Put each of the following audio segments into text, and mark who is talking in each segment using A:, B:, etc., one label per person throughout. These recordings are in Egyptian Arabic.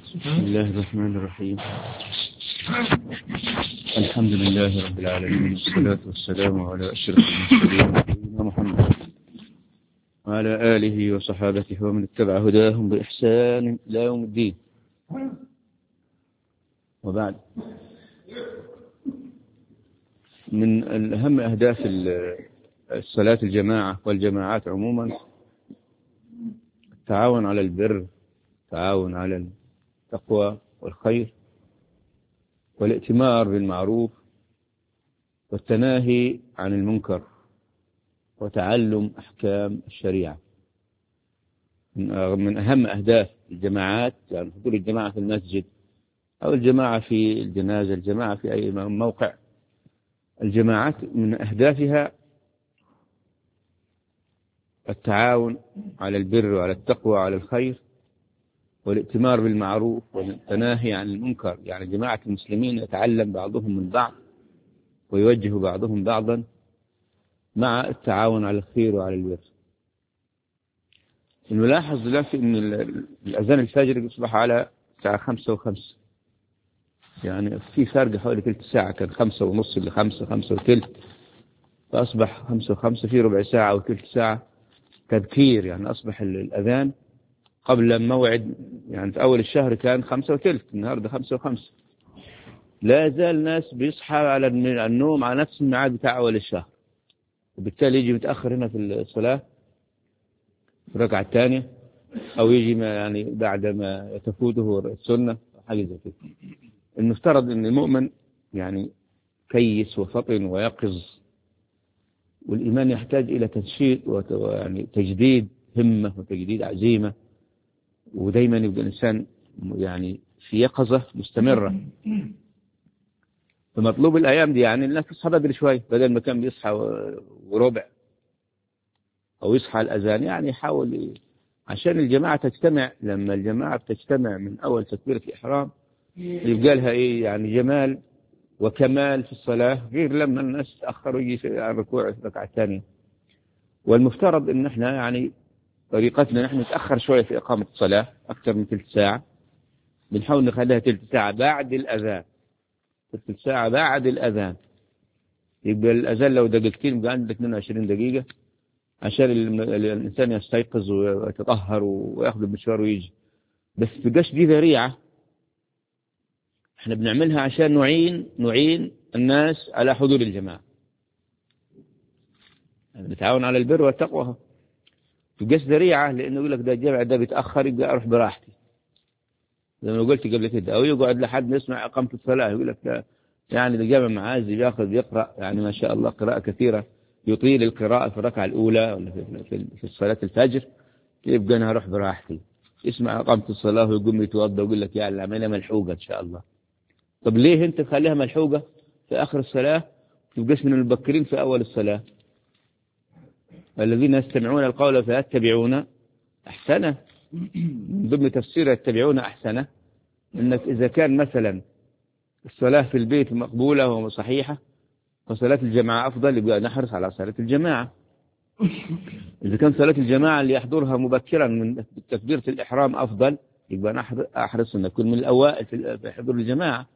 A: بسم الله الرحمن الرحيم الحمد لله رب العالمين والصلاة والسلام على أشرف المرسلين نبينا محمد وعلى آله وصحابته ومن اتبع هداهم بإحسان إلى يوم الدين وبعد من أهم أهداف الصلاة الجماعة والجماعات عموما التعاون على البر التعاون على التقوى والخير والائتمار بالمعروف والتناهي عن المنكر وتعلم أحكام الشريعة من أهم أهداف الجماعات يعني حضور الجماعة في المسجد أو الجماعة في الجنازة الجماعة في أي موقع الجماعات من أهدافها التعاون على البر وعلى التقوى وعلى الخير والائتمار بالمعروف والتناهي عن المنكر يعني جماعة المسلمين يتعلم بعضهم من بعض ويوجه بعضهم بعضا مع التعاون على الخير وعلى البر الملاحظ دلوقتي ان الاذان الفجر يصبح على الساعة خمسة وخمسة يعني في فرق حوالي ثلث ساعة كان خمسة ونص لخمسة خمسة وثلث فأصبح خمسة وخمسة في ربع ساعة وثلث ساعة تذكير يعني أصبح الأذان قبل موعد يعني في أول الشهر كان خمسة وثلث النهاردة خمسة وخمسة لا يزال ناس بيصحى على النوم على نفس الميعاد بتاع أول الشهر وبالتالي يجي متأخر هنا في الصلاة في الركعة الثانية أو يجي ما يعني بعد ما تفوته السنة أو حاجة زي كده المفترض أن المؤمن يعني كيس وفطن ويقظ والإيمان يحتاج إلى تنشيط ويعني تجديد همة وتجديد عزيمة ودايما يبقى الإنسان يعني في يقظة مستمرة فمطلوب الأيام دي يعني الناس تصحى بدري شوي بدل ما كان بيصحى وربع أو يصحى الأذان يعني يحاول عشان الجماعة تجتمع لما الجماعة بتجتمع من أول تكبيرة الإحرام يبقى لها إيه يعني جمال وكمال في الصلاة غير لما الناس تأخروا يجي على الركوع في الركعة الثانية والمفترض إن إحنا يعني طريقتنا نحن نتأخر شوية في إقامة الصلاة أكثر من ثلث ساعة بنحاول نخليها ثلث ساعة بعد الأذان ثلث ساعة بعد الأذان يبقى الأذان لو دقيقتين يبقى عندك 22 دقيقة عشان الإنسان يستيقظ ويتطهر وياخذ المشوار ويجي بس تبقاش دي ذريعة احنا بنعملها عشان نعين نعين الناس على حضور الجماعة نتعاون على البر والتقوى تبقاش ذريعة لأنه يقول لك ده الجمع ده بيتأخر يبقى أروح براحتي زي ما قلت قبل كده أو يقعد لحد يسمع إقامة الصلاة يقول لك ده يعني ده جامع معازي بياخذ يقرأ يعني ما شاء الله قراءة كثيرة يطيل القراءة في الركعة الأولى ولا في, في صلاة الفجر يبقى أنا أروح براحتي يسمع إقامة الصلاة ويقوم يتوضى ويقول لك يا العملية ملحوقة إن شاء الله طب ليه أنت تخليها ملحوقة في آخر الصلاة تبقاش من المبكرين في أول الصلاة الذين يستمعون القول فيتبعون أحسنه من ضمن تفسير يتبعون أحسنه أنك إذا كان مثلا الصلاة في البيت مقبولة وصحيحة فصلاة الجماعة أفضل يبقى نحرص على صلاة الجماعة إذا كان صلاة الجماعة اللي يحضرها مبكرا من تكبيرة الإحرام أفضل يبقى أحرص أن أكون من الأوائل في حضور الجماعة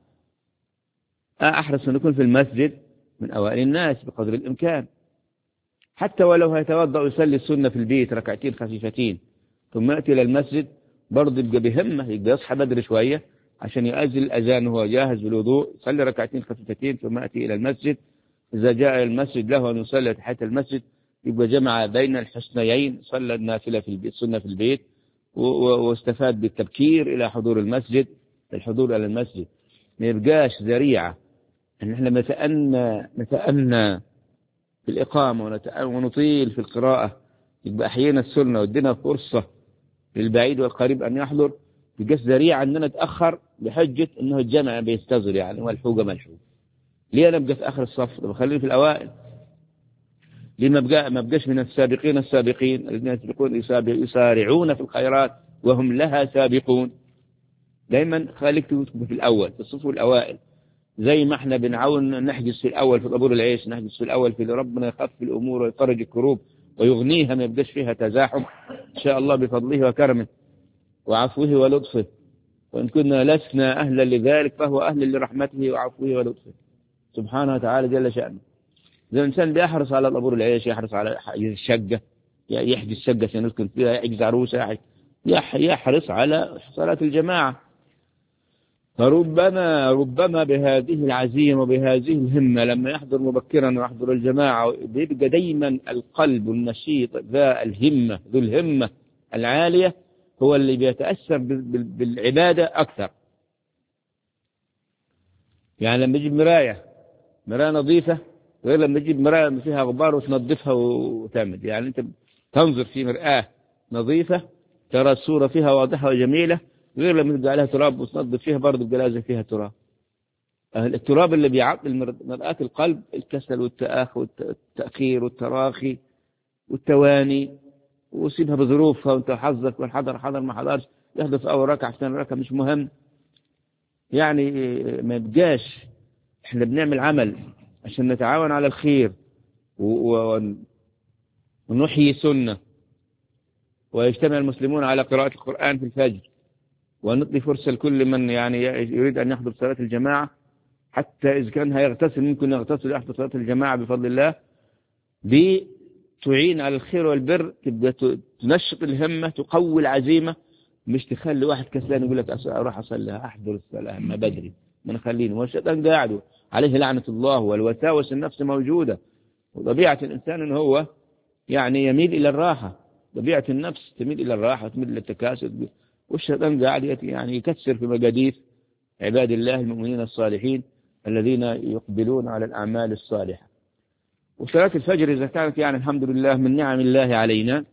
A: أحرص أن أكون في المسجد من أوائل الناس بقدر الإمكان حتى ولو هيتوضأ ويصلي السنة في البيت ركعتين خفيفتين ثم يأتي إلى المسجد برضه يبقى بهمة يبقى يصحى بدري شوية عشان يؤذن الأذان وهو جاهز بالوضوء يصلي ركعتين خفيفتين ثم يأتي إلى المسجد إذا جاء إلى المسجد له أن يصلي تحت المسجد يبقى جمع بين الحسنيين صلى النافلة في البيت السنة في البيت واستفاد بالتبكير إلى حضور المسجد الحضور إلى المسجد ما يبقاش ذريعة أن احنا نتأنى نتأنى في الإقامة ونطيل في القراءة يبقى أحيينا السنة وادينا فرصة للبعيد والقريب أن يحضر يبقاش ذريعة أننا نتأخر بحجة أنه الجمع بيستظهر يعني والحوجة ملحوجة ليه أنا أبقى في آخر الصف طب خليني في الأوائل ليه ما بقى ما بقاش من السابقين السابقين الذين يسبقون يسارعون في الخيرات وهم لها سابقون دايما خليك تكون في الأول في الصف الأوائل زي ما احنا بنعاون نحجز في الأول في طابور العيش نحجز في الأول في ربنا يخفف الأمور ويفرج الكروب ويغنيها ما يبقاش فيها تزاحم إن شاء الله بفضله وكرمه وعفوه ولطفه وإن كنا لسنا أهلا لذلك فهو أهل لرحمته وعفوه ولطفه سبحانه وتعالى جل شأنه إذا الإنسان بيحرص على الأبور العيش يحرص على الشقة يحجز شقة سنسكن فيها يحجز عروسة يحرص على صلاة الجماعة فربما ربما بهذه العزيمة وبهذه الهمة لما يحضر مبكرا ويحضر الجماعة بيبقى دايما القلب النشيط ذا الهمة ذو الهمة العالية هو اللي بيتأثر بالعبادة أكثر يعني لما يجيب مراية مراية نظيفة غير لما تجيب مراية فيها غبار وتنظفها وتعمل يعني أنت تنظر في مرآة نظيفة ترى الصورة فيها واضحة وجميلة غير لما تبقى عليها تراب وتنظف فيها برضه بقى لازم فيها تراب التراب اللي بيعطل مرآة القلب الكسل والتآخي والتأخير والتراخي والتواني وسيبها بظروفها وانت حظك والحضر حضر ما حضرش يحدث أول ركعة ثاني ركعة مش مهم يعني ما يبقاش احنا بنعمل عمل عشان نتعاون على الخير ونحيي سنة ويجتمع المسلمون على قراءة القرآن في الفجر ونعطي فرصة لكل من يعني يريد أن يحضر صلاة الجماعة حتى إذا كان هيغتسل ممكن يغتسل يحضر صلاة الجماعة بفضل الله تعين على الخير والبر تبقى تنشط الهمة تقوي العزيمة مش تخلي واحد كسلان يقول لك أروح أصلي أحضر الصلاة ما بدري من خليني والشيطان قاعد عليه لعنة الله والوساوس النفس موجودة وطبيعة الإنسان أنه هو يعني يميل إلى الراحة طبيعة النفس تميل إلى الراحة وتميل إلى التكاسل والشيطان قاعد يعني يكسر في مقاديف عباد الله المؤمنين الصالحين الذين يقبلون على الأعمال الصالحة وصلاة الفجر إذا كانت يعني الحمد لله من نعم الله علينا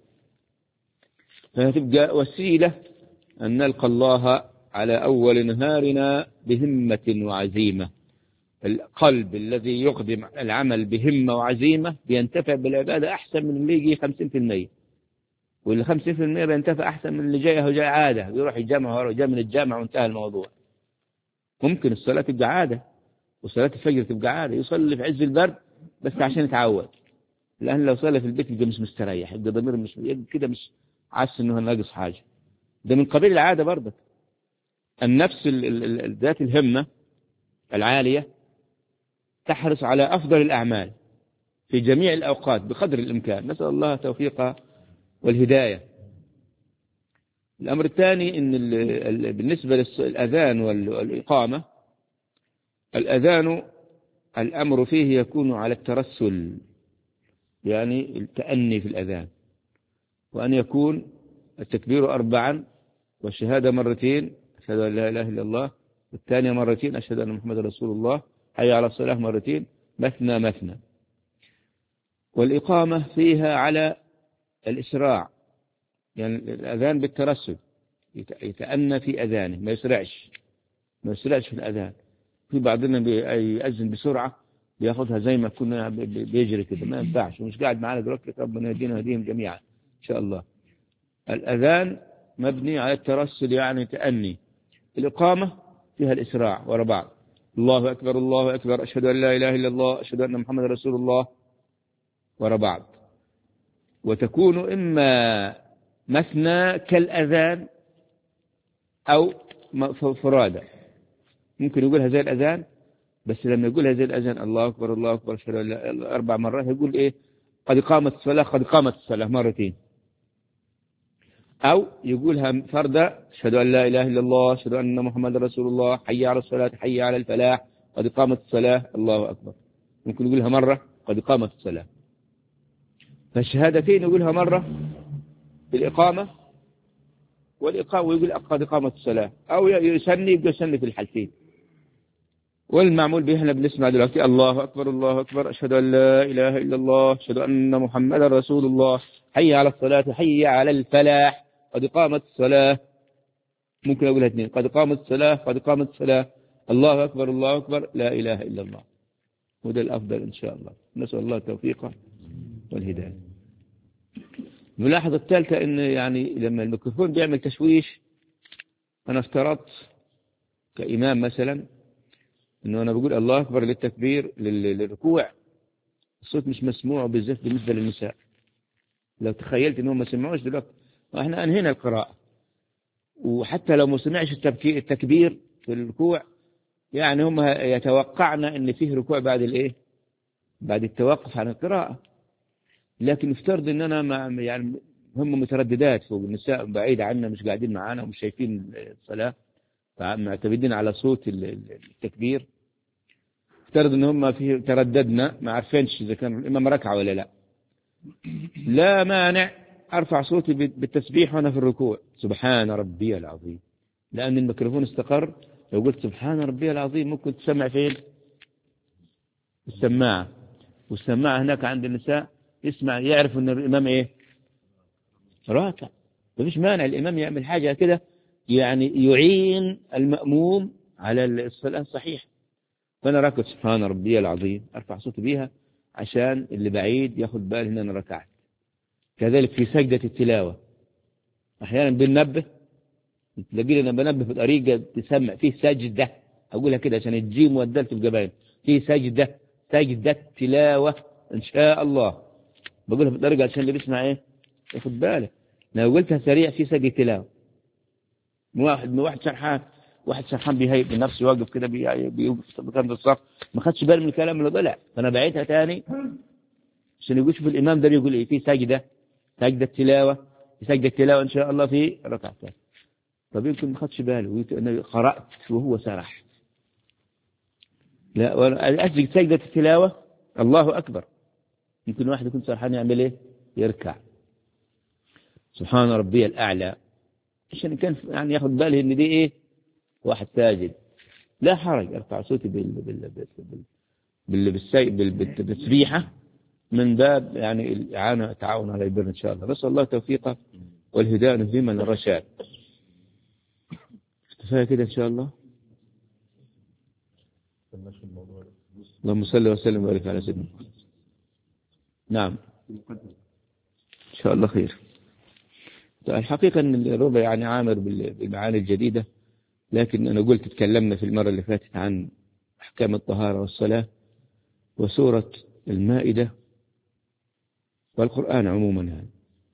A: فهتبقى وسيلة أن نلقى الله على أول نهارنا بهمة وعزيمة القلب الذي يقدم العمل بهمة وعزيمة بينتفع بالعبادة أحسن من اللي يجي 50% واللي 50% بينتفع أحسن من اللي جايه وجاي عادة يروح الجامعة وجاء من الجامعة وانتهى الموضوع ممكن الصلاة تبقى عادة وصلاة الفجر تبقى عادة يصلي في عز البرد بس عشان يتعود لأن لو صلى في البيت يبقى مش مستريح يبقى ضمير مش كده مش حاسس انه ناقص حاجة ده من قبيل العادة برضك النفس ذات الهمة العالية تحرص على أفضل الأعمال في جميع الأوقات بقدر الإمكان نسأل الله توفيق والهداية الأمر الثاني إن بالنسبة للأذان والإقامة الأذان الأمر فيه يكون على الترسل يعني التأني في الأذان وأن يكون التكبير أربعا والشهادة مرتين أشهد أن لا إله إلا الله والثانية مرتين أشهد أن محمد رسول الله حي على الصلاة مرتين مثنى مثنى والإقامة فيها على الإسراع يعني الأذان بالترسل يتأنى في أذانه ما يسرعش ما يسرعش في الأذان في بعضنا بيأذن بسرعة بياخدها زي ما كنا بيجري كده ما ينفعش ومش قاعد معانا دلوقتي ربنا يهدينا ويهديهم جميعا إن شاء الله الأذان مبني على الترسل يعني تأني الإقامة فيها الإسراع ورا بعض الله أكبر الله أكبر أشهد أن لا إله إلا الله أشهد أن محمد رسول الله ورا بعض وتكون إما مثنى كالأذان أو فرادى ممكن يقولها زي الأذان بس لما يقولها زي الأذان الله أكبر الله أكبر أشهد أن لا أربع مرات يقول إيه قد قامت الصلاة قد قامت الصلاة مرتين أو يقولها فردة أشهد أن لا إله إلا الله أشهد أن محمد رسول الله حي على الصلاة حي على الفلاح قد قامت الصلاة الله أكبر ممكن يقولها مرة قد قامت الصلاة فالشهادتين يقولها مرة في الإقامة والإقامة ويقول قد قامت الصلاة أو يسني يبقى يسني في الحالتين والمعمول به احنا بنسمع دلوقتي الله أكبر الله أكبر أشهد أن لا إله إلا الله أشهد أن محمدا رسول الله حي على الصلاة حي على الفلاح قد قامت الصلاة ممكن أقولها اثنين قد قامت الصلاة قد قامت الصلاة الله أكبر الله أكبر لا إله إلا الله وده الأفضل إن شاء الله نسأل الله التوفيق والهداية الملاحظة الثالثة إن يعني لما الميكروفون بيعمل تشويش أنا افترضت كإمام مثلا إنه أنا بقول الله أكبر للتكبير للركوع الصوت مش مسموع بالذات بالنسبة للنساء لو تخيلت إنهم ما سمعوش دلوقتي وإحنا أنهينا القراءة وحتى لو ما سمعش التكبير في الركوع يعني هم يتوقعن ان فيه ركوع بعد الايه بعد التوقف عن القراءة لكن افترض ان انا ما يعني هم مترددات فوق النساء بعيد عنا مش قاعدين معانا ومش شايفين الصلاة معتمدين على صوت التكبير افترض ان هم فيه ترددنا ما عارفينش اذا كان الامام ركعه ولا لا لا مانع ارفع صوتي بالتسبيح وانا في الركوع سبحان ربي العظيم لان الميكروفون استقر لو قلت سبحان ربي العظيم ممكن تسمع فين السماعه والسماعه هناك عند النساء يسمع يعرف ان الامام ايه راكع مفيش مانع الامام يعمل حاجه كده يعني يعين المأموم على الصلاة الصحيحة فأنا راكب سبحان ربي العظيم أرفع صوتي بيها عشان اللي بعيد ياخد باله إن أنا ركعت كذلك في سجدة التلاوة أحيانا بننبه تلاقي لنا بنبه بطريقة تسمع فيه سجدة أقولها كده عشان الجيم والدال تبقى باين فيه سجدة سجدة تلاوة إن شاء الله بقولها بطريقة عشان اللي بيسمع إيه ياخد باله لو قلتها سريع في سجدة تلاوة واحد واحد سرحان واحد سرحان بيهيب بنفسه واقف كده بيوقف مكان الصف ما خدش باله من الكلام اللي طلع فانا بعيدها تاني عشان يقول شوف الامام ده بيقول ايه في سجده سجده تلاوه في سجده تلاوه ان شاء الله في ركعتين طب يمكن ما خدش باله انا قرات وهو سرح لا وانا اسجد سجده التلاوه الله اكبر يمكن واحد يكون سرحان يعمل ايه يركع سبحان ربي الاعلى عشان كان يعني ياخد باله ان دي ايه واحد ساجد لا حرج ارفع صوتي بال بال بال بال بالتسبيحه من باب يعني الاعانه التعاون على البر ان شاء الله نسال الله توفيقه والهدايه فيما الرشاد كفايه كده ان شاء الله اللهم صل وسلم وبارك على سيدنا نعم ان شاء الله خير الحقيقة أن الربع يعني عامر بالمعاني الجديدة لكن أنا قلت تكلمنا في المرة اللي فاتت عن أحكام الطهارة والصلاة وسورة المائدة والقرآن عموما يعني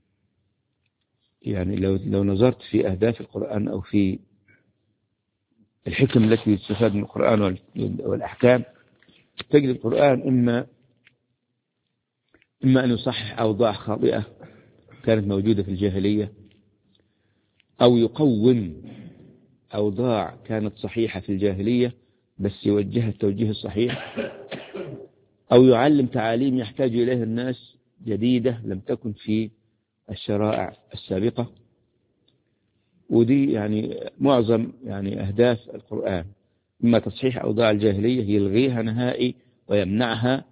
A: يعني لو لو نظرت في أهداف القرآن أو في الحكم التي تستفاد من القرآن والأحكام تجد القرآن إما إما أن يصحح أوضاع خاطئة كانت موجودة في الجاهلية أو يقوم أوضاع كانت صحيحة في الجاهلية بس يوجهها التوجيه الصحيح أو يعلم تعاليم يحتاج إليها الناس جديدة لم تكن في الشرائع السابقة ودي يعني معظم يعني أهداف القرآن إما تصحيح أوضاع الجاهلية يلغيها نهائي ويمنعها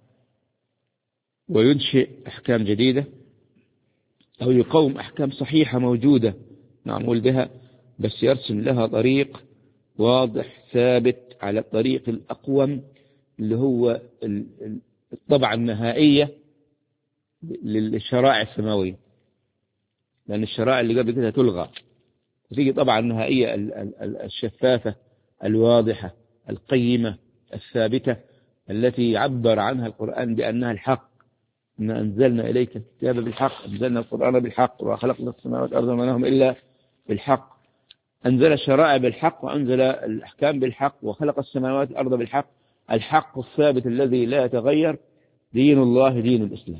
A: وينشئ أحكام جديدة أو يقوم أحكام صحيحة موجودة معمول بها بس يرسم لها طريق واضح ثابت على الطريق الأقوم اللي هو الطبعة النهائية للشرائع السماوية لأن الشرائع اللي قبل كده تلغى تيجي طبعا النهائية الشفافة الواضحة القيمة الثابتة التي عبر عنها القرآن بأنها الحق إن أنزلنا إليك الكتاب بالحق أنزلنا القرآن بالحق وخلقنا السماوات والأرض وما لهم إلا بالحق أنزل الشرائع بالحق وأنزل الأحكام بالحق وخلق السماوات والأرض بالحق الحق الثابت الذي لا يتغير دين الله دين الإسلام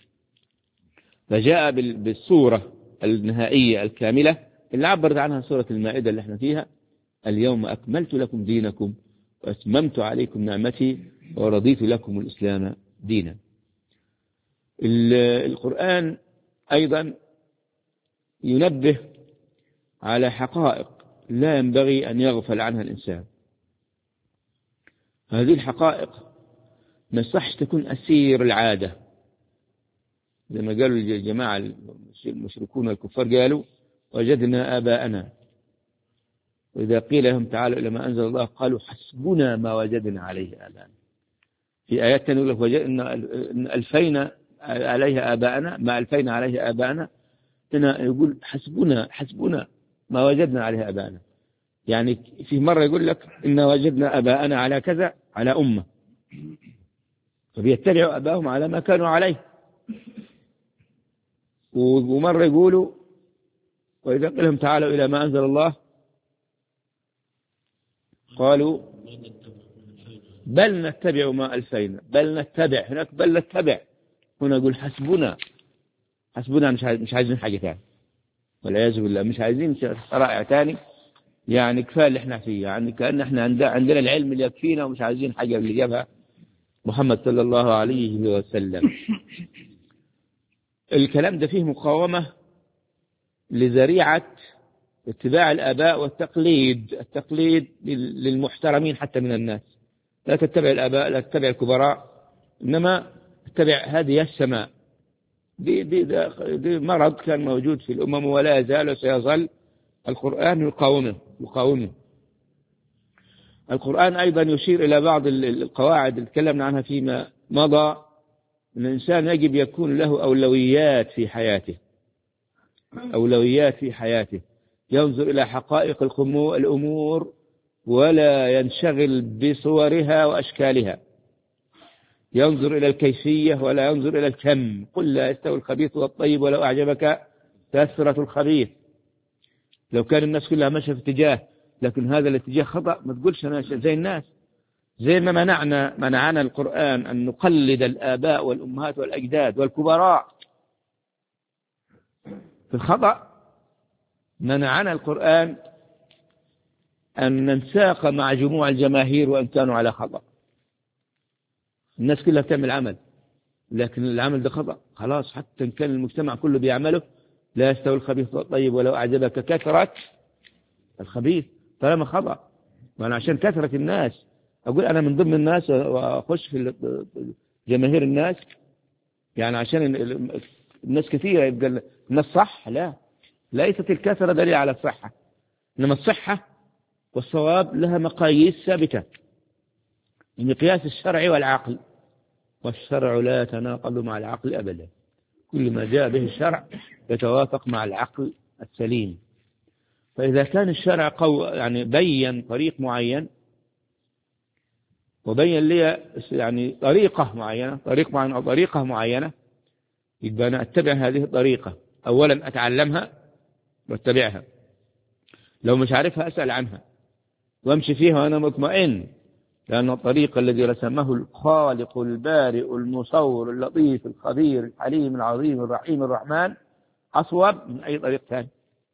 A: فجاء بالصورة النهائية الكاملة اللي عبرت عنها سورة المائدة اللي احنا فيها اليوم أكملت لكم دينكم وأتممت عليكم نعمتي ورضيت لكم الإسلام دينا القرآن أيضا ينبه على حقائق لا ينبغي أن يغفل عنها الإنسان هذه الحقائق ما يصحش تكون أسير العادة زي ما قالوا الجماعة المشركون والكفار قالوا وجدنا آباءنا وإذا قيل لهم تعالوا إلى ما أنزل الله قالوا حسبنا ما وجدنا عليه آباءنا في آيات ثانية يقول لك وجدنا ألفينا عليها آباءنا ما ألفينا عليه آباءنا هنا يقول حسبنا حسبنا ما وجدنا عليه أباءنا يعني في مرة يقول لك إنا وجدنا أباءنا على كذا على أمة فبيتبعوا أباهم على ما كانوا عليه ومرة يقولوا وإذا قيل لهم تعالوا إلى ما أنزل الله قالوا بل نتبع ما ألفينا بل نتبع هناك بل نتبع هنا يقول حسبنا حسبنا مش مش عايزين حاجة ثانيه والعياذ بالله مش عايزين شرائع ثاني يعني كفايه اللي احنا فيه يعني كأن احنا عندنا العلم اللي يكفينا ومش عايزين حاجة اللي جابها محمد صلى الله عليه وسلم الكلام ده فيه مقاومة لذريعة اتباع الآباء والتقليد التقليد للمحترمين حتى من الناس لا تتبع الآباء لا تتبع الكبراء إنما اتبع هذه السماء دي, دي, دي مرض كان موجود في الأمم ولا يزال وسيظل القرآن يقاومه يقاومه القرآن أيضا يشير إلى بعض القواعد اللي تكلمنا عنها فيما مضى أن الإنسان يجب يكون له أولويات في حياته أولويات في حياته ينظر إلى حقائق الأمور ولا ينشغل بصورها وأشكالها ينظر إلى الكيفية ولا ينظر إلى الكم قل لا يستوي الخبيث والطيب ولو أعجبك كثرة الخبيث لو كان الناس كلها ماشية في اتجاه لكن هذا الاتجاه خطأ ما تقولش أنا زي الناس زي ما منعنا منعنا القرآن أن نقلد الآباء والأمهات والأجداد والكبراء في الخطأ منعنا القرآن أن ننساق مع جموع الجماهير وإن كانوا على خطأ الناس كلها بتعمل عمل لكن العمل ده خطأ خلاص حتى إن كان المجتمع كله بيعمله لا يستوي الخبيث والطيب ولو أعجبك كثرة الخبيث طالما خطأ وأنا عشان كثرة الناس أقول أنا من ضمن الناس وأخش في جماهير الناس يعني عشان الناس كثيرة يبقى الناس صح لا ليست الكثرة دليل على الصحة إنما الصحة والصواب لها مقاييس ثابتة المقياس الشرعي والعقل والشرع لا يتناقض مع العقل أبدا كل ما جاء به الشرع يتوافق مع العقل السليم فإذا كان الشرع قو يعني بين طريق معين وبين لي يعني طريقة معينة طريق معين أو طريقة معينة يبقى أنا أتبع هذه الطريقة أولا أتعلمها واتبعها لو مش عارفها أسأل عنها وامشي فيها وأنا مطمئن لأن الطريق الذي رسمه الخالق البارئ المصور اللطيف الخبير الحليم العظيم الرحيم الرحمن أصوب من أي طريق ثاني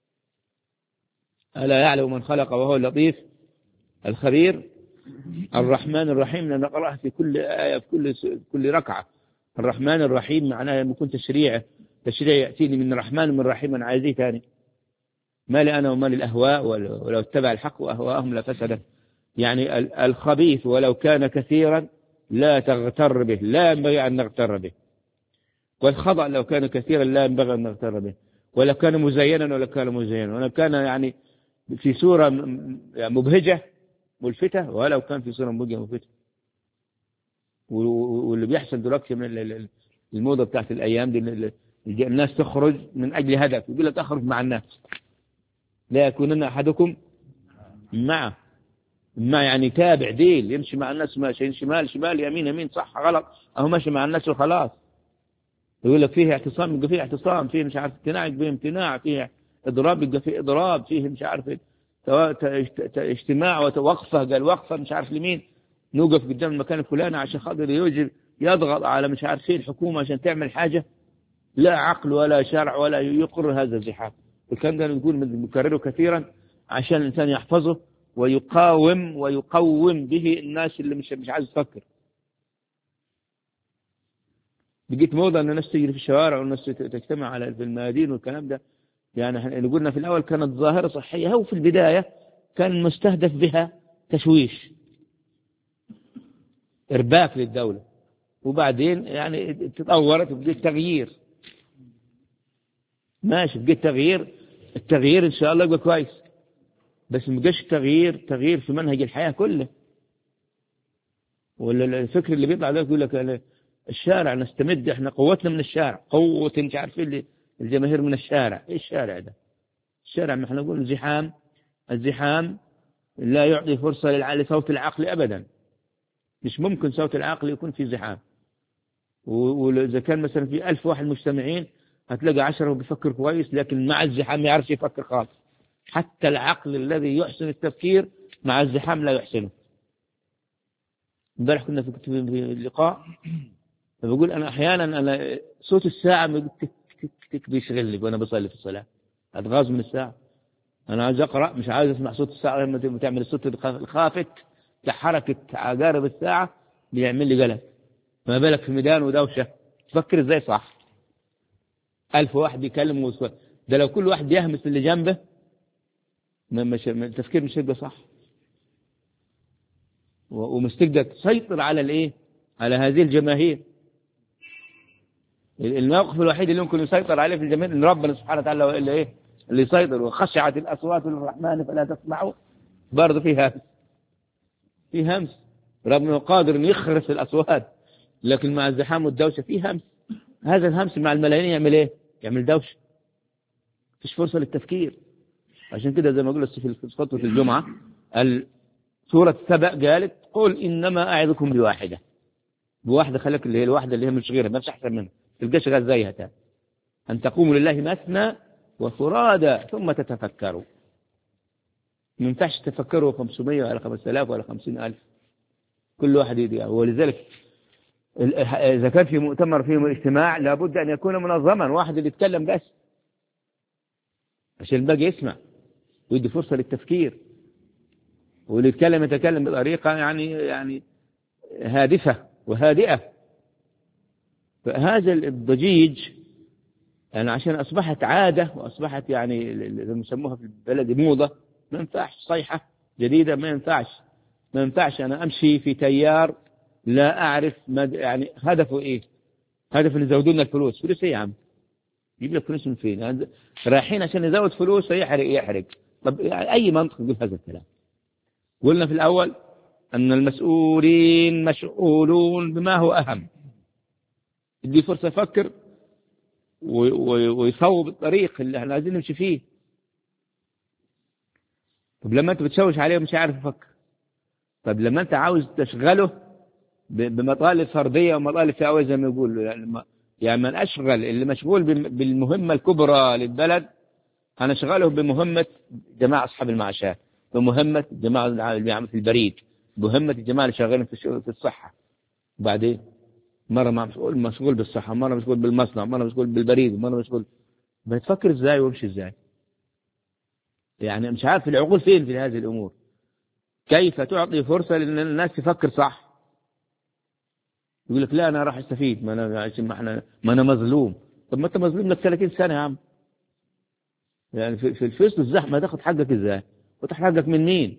A: ألا يعلم من خلق وهو اللطيف الخبير الرحمن الرحيم نقرأها في كل آية في كل كل ركعة الرحمن الرحيم معناه لما يكون تشريع تشريع يأتيني من الرحمن ومن الرحيم أنا عايز ثاني ما لي أنا وما للأهواء ولو اتبع الحق وأهواءهم لفسد يعني الخبيث ولو كان كثيرا لا تغتر به لا ينبغي أن نغتر به والخطأ لو كان كثيرا لا ينبغي أن نغتر به ولو كان مزينا ولو كان مزينا ولو كان يعني في صورة مبهجة ملفتة ولو كان في صورة مبهجة ملفتة واللي بيحصل دلوقتي من الموضة بتاعت الأيام دي الناس تخرج من أجل هدف يقول لك أخرج مع الناس لا يكونن أحدكم معه ما يعني تابع ديل يمشي مع الناس ماشي شمال شمال يمين يمين صح غلط أهو ماشي مع الناس وخلاص يقول لك فيه اعتصام يبقى فيه اعتصام فيه مش عارف امتناع يبقى فيه امتناع فيه اضراب يبقى فيه اضراب فيه مش عارف اجتماع ووقفه قال وقفه مش عارف لمين نوقف قدام المكان الفلاني عشان خاطر يوجب يضغط على مش عارف فين الحكومه عشان تعمل حاجه لا عقل ولا شرع ولا يقر هذا الزحام الكلام ده نقول نكرره كثيرا عشان الانسان يحفظه ويقاوم ويقوم به الناس اللي مش مش عايز تفكر بقيت موضة أن الناس تجري في الشوارع والناس تجتمع على في الميادين والكلام ده يعني اللي قلنا في الأول كانت ظاهرة صحية أو في البداية كان مستهدف بها تشويش إرباك للدولة وبعدين يعني تطورت وبقيت تغيير ماشي بقيت تغيير التغيير إن شاء الله يبقى كويس بس ما بقاش تغيير تغيير في منهج الحياة كله ولا الفكر اللي بيطلع ده يقول لك الشارع نستمد احنا قوتنا من الشارع قوة مش عارف اللي الجماهير من الشارع ايه الشارع ده الشارع ما احنا نقول الزحام الزحام لا يعطي فرصة لصوت العقل ابدا مش ممكن صوت العقل يكون في زحام وإذا كان مثلا في ألف واحد مجتمعين هتلاقي عشرة بيفكر كويس لكن مع الزحام ما يعرفش يفكر خالص حتى العقل الذي يحسن التفكير مع الزحام لا يحسنه امبارح كنا في في اللقاء فبقول انا احيانا انا صوت الساعه بيقول تك تك تك بيشغلني وانا بصلي في الصلاه اتغاظ من الساعه انا عايز اقرا مش عايز اسمع صوت الساعه لما تعمل الصوت الخافت حركه عقارب الساعه بيعمل لي قلق ما بالك في ميدان ودوشه تفكر ازاي صح ألف واحد بيكلم وصل. ده لو كل واحد يهمس اللي جنبه مش التفكير مش هيبقى صح ومش تقدر تسيطر على الايه على هذه الجماهير الموقف الوحيد اللي ممكن يسيطر عليه في الجماهير ان ربنا سبحانه وتعالى هو اللي ايه اللي يسيطر وخشعت الاصوات للرحمن فلا تسمعوا برضه في همس في همس ربنا قادر انه يخرس الاصوات لكن مع الزحام والدوشه في همس هذا الهمس مع الملايين يعمل ايه؟ يعمل دوشه مفيش فرصه للتفكير عشان كده زي ما قلت في خطبه الجمعه سورة سبأ قالت قل إنما أعظكم بواحدة بواحدة خلك اللي هي الواحدة اللي هي مش غيرها ما فيش أحسن منها تلقاش غير زيها تاني أن تقوموا لله مثنى وفرادى ثم تتفكروا ما ينفعش تفكروا 500 ولا 5000 ولا 50000 كل واحد يدي ولذلك إذا كان في مؤتمر فيه اجتماع لابد أن يكون منظما واحد اللي يتكلم بس عشان الباقي يسمع ويدي فرصة للتفكير واللي يتكلم يتكلم بطريقة يعني يعني هادفة وهادئة فهذا الضجيج يعني عشان أصبحت عادة وأصبحت يعني اللي يسموها في البلد موضة ما ينفعش صيحة جديدة ما ينفعش ما ينفعش أنا أمشي في تيار لا أعرف مد... يعني هدفه إيه هدف اللي يزودوا لنا الفلوس فلوس إيه يا عم يجيب لك فلوس من فين يعني رايحين عشان يزود فلوس يحرق يحرق طب يعني أي منطق يقول هذا الكلام قلنا في الأول أن المسؤولين مشغولون بما هو أهم يدي فرصة يفكر ويصوب الطريق اللي احنا عايزين نمشي فيه طب لما انت بتشوش عليه مش عارف يفكر طب لما انت عاوز تشغله بمطالب فردية ومطالب فئوية زي ما يقولوا يعني, يعني من أشغل اللي مشغول بالمهمة الكبرى للبلد أنا أشغله بمهمة جماعة أصحاب المعاشات بمهمة الجماعة اللي بيعملوا في البريد بمهمة الجماعة اللي شغالين في في الصحة وبعدين مرة مسؤول مشغول بالصحة مرة مشغول بالمصنع مرة مشغول بالبريد مرة مشغول بتفكر ازاي وامشي ازاي يعني مش عارف العقول فين في هذه الأمور كيف تعطي فرصة لأن الناس تفكر صح يقول لك لا أنا راح أستفيد ما أنا ما احنا ما أنا مظلوم طب ما أنت مظلوم لك 30 سنة يا عم يعني في في الفلوس الزحمة تاخد حقك ازاي وتحرقك من مين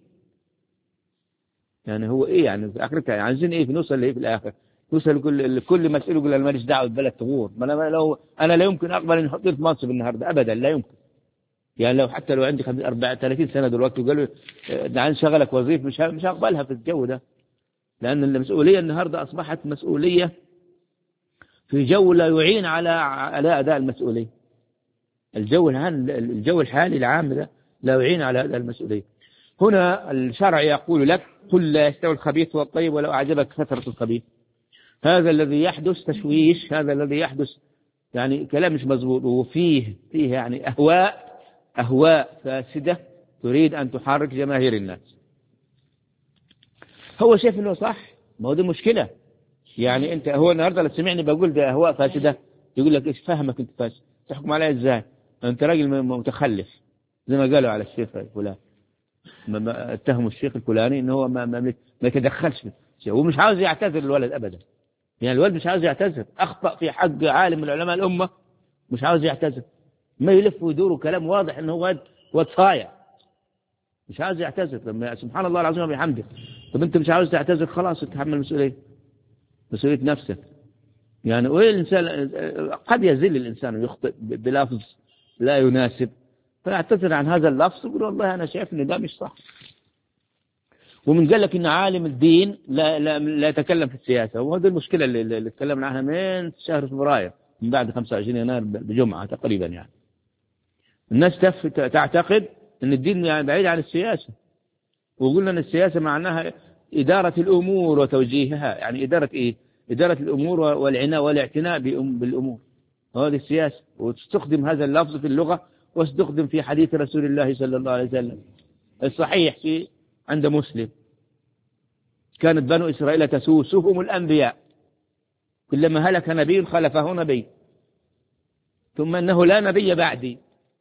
A: يعني هو ايه يعني في اخرتها يعني عايزين ايه نوصل لايه في الاخر نوصل لكل لكل مسؤول يقول انا ماليش دعوه بالبلد تغور ما انا لو انا لا يمكن اقبل ان احط في منصب النهارده ابدا لا يمكن يعني لو حتى لو عندي 30 سنه دلوقتي وقالوا تعال نشغلك وظيفه مش مش هقبلها في الجو ده لان المسؤوليه النهارده اصبحت مسؤوليه في جو لا يعين على على اداء المسؤوليه الجو الان الجو الحالي العام ده لا يعين على هذا المسؤولية هنا الشرع يقول لك قل لا يستوي الخبيث والطيب ولو أعجبك كثرة الخبيث هذا الذي يحدث تشويش هذا الذي يحدث يعني كلام مش مضبوط وفيه فيه يعني أهواء أهواء فاسدة تريد أن تحرك جماهير الناس هو شايف انه صح ما هو دي مشكلة يعني انت هو النهارده لو سمعني بقول ده اهواء فاسدة يقول لك ايش فهمك انت فاسد تحكم عليها ازاي انت راجل متخلف زي ما قالوا على الشيخ الفلاني اتهموا الشيخ الفلاني انه هو ما, ما, ما يتدخلش في هو مش عاوز يعتذر الولد ابدا يعني الولد مش عاوز يعتذر اخطا في حق عالم من علماء الامه مش عاوز يعتذر ما يلف ويدور وكلام واضح انه واد واد صايع مش عاوز يعتذر لما سبحان الله العظيم وبحمده طب انت مش عاوز تعتذر خلاص تتحمل المسؤوليه مسؤوليه نفسك يعني وايه الانسان قد يزل الانسان ويخطئ بلفظ لا يناسب فيعتذر عن هذا اللفظ يقول والله أنا شايف إن ده مش صح ومن قال لك إن عالم الدين لا, لا, لا يتكلم في السياسة وهذه المشكلة اللي, اللي تكلمنا عنها من شهر فبراير من بعد 25 يناير بجمعة تقريبا يعني الناس تعتقد أن الدين يعني بعيد عن السياسة وقلنا أن السياسة معناها إدارة الأمور وتوجيهها يعني إدارة إيه إدارة الأمور والعناء والاعتناء بالأمور هذه السياسة وتستخدم هذا اللفظ في اللغة واستخدم في حديث رسول الله صلى الله عليه وسلم الصحيح في عند مسلم كانت بنو إسرائيل تسوسهم الأنبياء كلما هلك نبي خلفه نبي ثم أنه لا نبي بعدي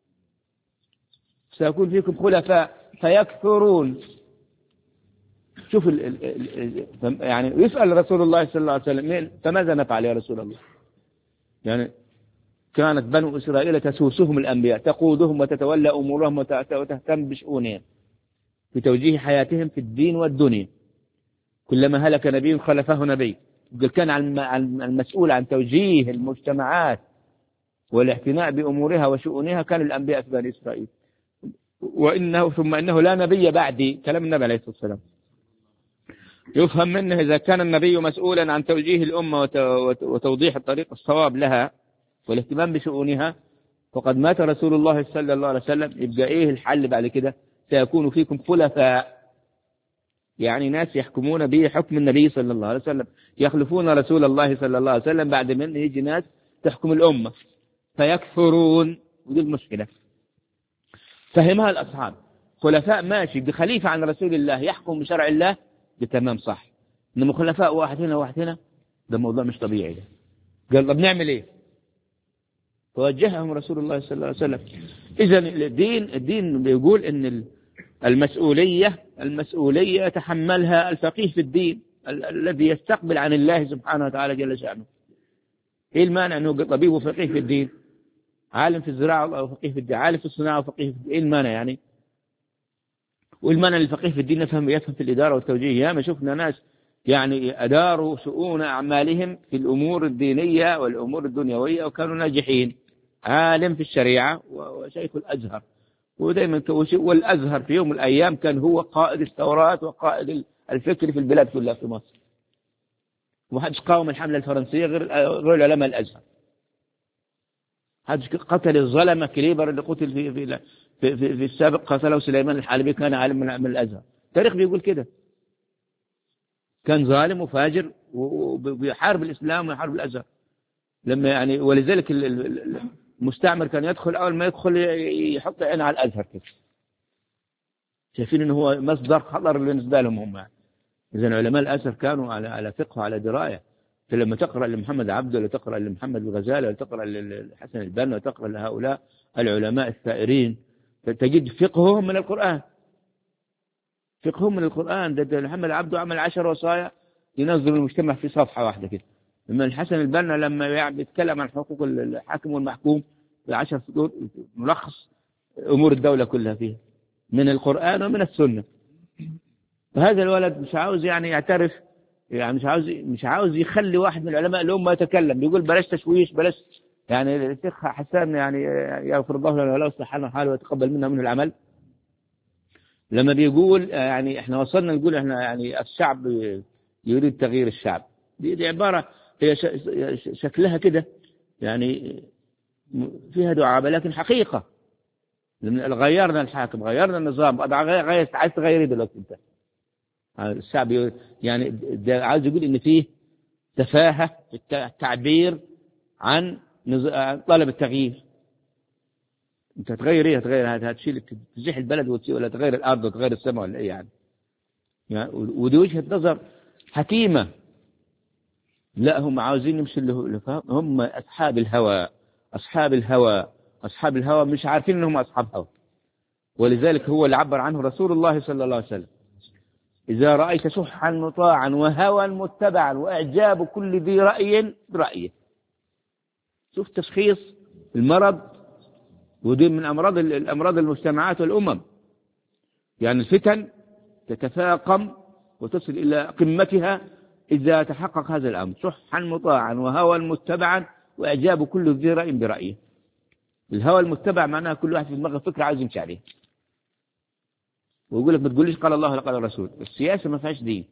A: سيكون فيكم خلفاء فيكثرون شوف ال ال ال يعني يسأل رسول الله صلى الله عليه وسلم فماذا نفعل يا رسول الله يعني كانت بنو إسرائيل تسوسهم الأنبياء تقودهم وتتولى أمورهم وتهتم بشؤونهم في توجيه حياتهم في الدين والدنيا كلما هلك نبي خلفه نبي كان المسؤول عن توجيه المجتمعات والاعتناء بأمورها وشؤونها كان الأنبياء في بني إسرائيل وإنه ثم إنه لا نبي بعدي كلام النبي عليه الصلاة والسلام يفهم منه إذا كان النبي مسؤولا عن توجيه الأمة وتوضيح الطريق الصواب لها والاهتمام بشؤونها فقد مات رسول الله صلى الله عليه وسلم يبقى إيه الحل بعد كده سيكون فيكم خلفاء يعني ناس يحكمون به حكم النبي صلى الله عليه وسلم يخلفون رسول الله صلى الله عليه وسلم بعد من يجي ناس تحكم الأمة فيكفرون ودي المشكلة فهمها الأصحاب خلفاء ماشي بخليفة عن رسول الله يحكم بشرع الله بتمام صح إنما خلفاء واحد هنا واحد هنا ده موضوع مش طبيعي ده قال طب نعمل ايه فوجههم رسول الله صلى الله عليه وسلم إذا الدين الدين بيقول إن المسؤولية المسؤولية يتحملها الفقيه في الدين الذي يستقبل عن الله سبحانه وتعالى جل شأنه ايه المانع انه طبيب وفقيه في الدين عالم في الزراعة وفقيه في الدين عالم في الصناعة وفقيه في الدين ايه المانع يعني والمانع الفقيه في الدين يفهم يفهم في الإدارة والتوجيه ياما شفنا ناس يعني أداروا شؤون أعمالهم في الأمور الدينية والأمور الدنيوية وكانوا ناجحين عالم في الشريعة وشيخ الأزهر ودائما والأزهر في يوم من الأيام كان هو قائد الثورات وقائد الفكر في البلاد كلها في مصر ومحدش قاوم الحملة الفرنسية غير غير علماء الأزهر حدش قتل الظلمة كليبر اللي قتل في في في, في, في السابق قتله سليمان الحالبي كان عالم من الأزهر التاريخ بيقول كده كان ظالم وفاجر وبيحارب الإسلام ويحارب الأزهر لما يعني ولذلك المستعمر كان يدخل أول ما يدخل يحط عينه على الأزهر كده شايفين انه هو مصدر خطر بالنسبة لهم هم يعني. إذا علماء الأزهر كانوا على على فقه وعلى دراية فلما تقرأ لمحمد عبده ولا تقرأ لمحمد الغزالي ولا تقرأ لحسن البنا ولا تقرأ لهؤلاء العلماء الثائرين تجد فقههم من القرآن فقههم من القرآن ده, ده محمد عبده عمل عشر وصايا ينظم المجتمع في صفحة واحدة كده لما الحسن البنا لما بيتكلم عن حقوق الحاكم والمحكوم في عشر سطور ملخص أمور الدولة كلها فيها من القرآن ومن السنة فهذا الولد مش عاوز يعني يعترف يعني مش عاوز مش عاوز يخلي واحد من العلماء اللي هم يتكلم بيقول بلاش تشويش بلاش يعني الشيخ حسان يعني يغفر الله لنا ولا يصلح لنا حاله ويتقبل منا منه العمل لما بيقول يعني احنا وصلنا نقول احنا يعني الشعب يريد تغيير الشعب دي, دي عبارة هي شكلها كده يعني فيها دعابة لكن حقيقة غيرنا الحاكم غيرنا النظام غير عايز تغيري دلوقتي انت الشعب يعني عايز يقول ان فيه تفاهة في التعبير عن طلب التغيير انت هتغير ايه هتغير هتشيل تزيح البلد ولا تغير الارض وتغير السماء ولا ايه يعني, يعني ودي وجهة نظر حكيمة لا هم عاوزين يمشوا اللي هم اصحاب الهوى اصحاب الهوى اصحاب الهوى مش عارفين انهم اصحاب هوى ولذلك هو اللي عبر عنه رسول الله صلى الله عليه وسلم إذا رأيت شحا مطاعا وهوى متبعا وإعجاب كل ذي رأي برأيه شوف تشخيص المرض ودي من أمراض الأمراض المجتمعات والأمم يعني الفتن تتفاقم وتصل إلى قمتها إذا تحقق هذا الأمر شحا مطاعا وهوى متبعا وإعجاب كل ذي رأي برأيه الهوى المتبع معناه كل واحد في دماغه فكرة عايز يمشي عليه ويقول لك ما تقوليش قال الله ولا قال الرسول السياسة ما فيهاش دين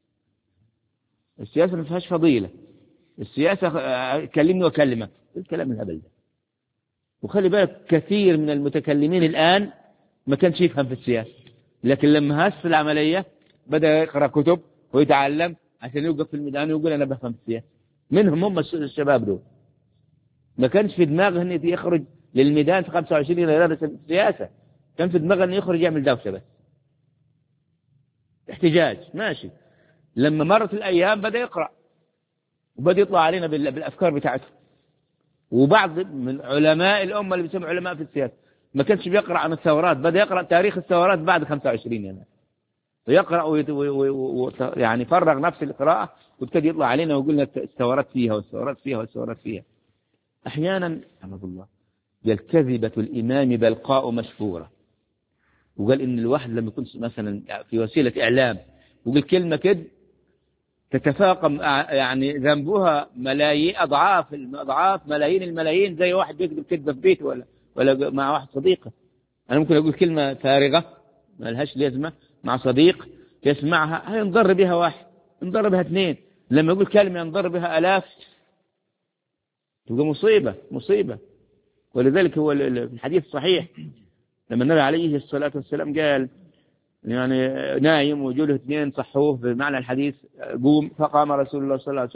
A: السياسة ما فيهاش فضيلة السياسة كلمني وكلمك الكلام الهبل ده وخلي بالك كثير من المتكلمين الآن ما كانش يفهم في السياسة لكن لما هس العملية بدأ يقرأ كتب ويتعلم عشان يوقف في الميدان ويقول أنا بفهم في السياسة منهم هم الشباب دول ما كانش في دماغه انه يخرج للميدان في 25 يناير السياسة كان في دماغه انه يخرج يعمل دوشة بس احتجاج ماشي لما مرت الأيام بدأ يقرأ وبدأ يطلع علينا بال- بالأفكار بتاعته وبعض من علماء الأمة اللي بيسموا علماء في السياسة ما كانش بيقرأ عن الثورات بدأ يقرأ تاريخ الثورات بعد 25 يناير فيقرأ ويت... و... و... و... يعني فرغ نفس القراءة وابتدي يطلع علينا ويقول لنا الثورات فيها والثورات فيها والثورات فيها أحيانا رحمه الله قال كذبة الإمام بلقاء مشفورة وقال إن الواحد لما يكون مثلا في وسيلة إعلام وقال كلمة كده تتفاقم أع- يعني ذنبها ملايين أضعاف أضعاف ملايين الملايين زي واحد بيكذب كذبة في بيته ولا ولا مع واحد صديقه أنا ممكن أقول كلمة فارغة ما لهاش لازمة مع صديق يسمعها هينضر بها واحد ينضر بها اثنين لما يقول كلمة ينضر بها آلاف تبقى مصيبة مصيبة ولذلك هو ال- ال- في الحديث الصحيح لما النبي عليه الصلاة والسلام قال يعني نايم وجوله اثنين صحوه بمعنى الحديث قوم فقام رسول الله صلى الله عليه وسلم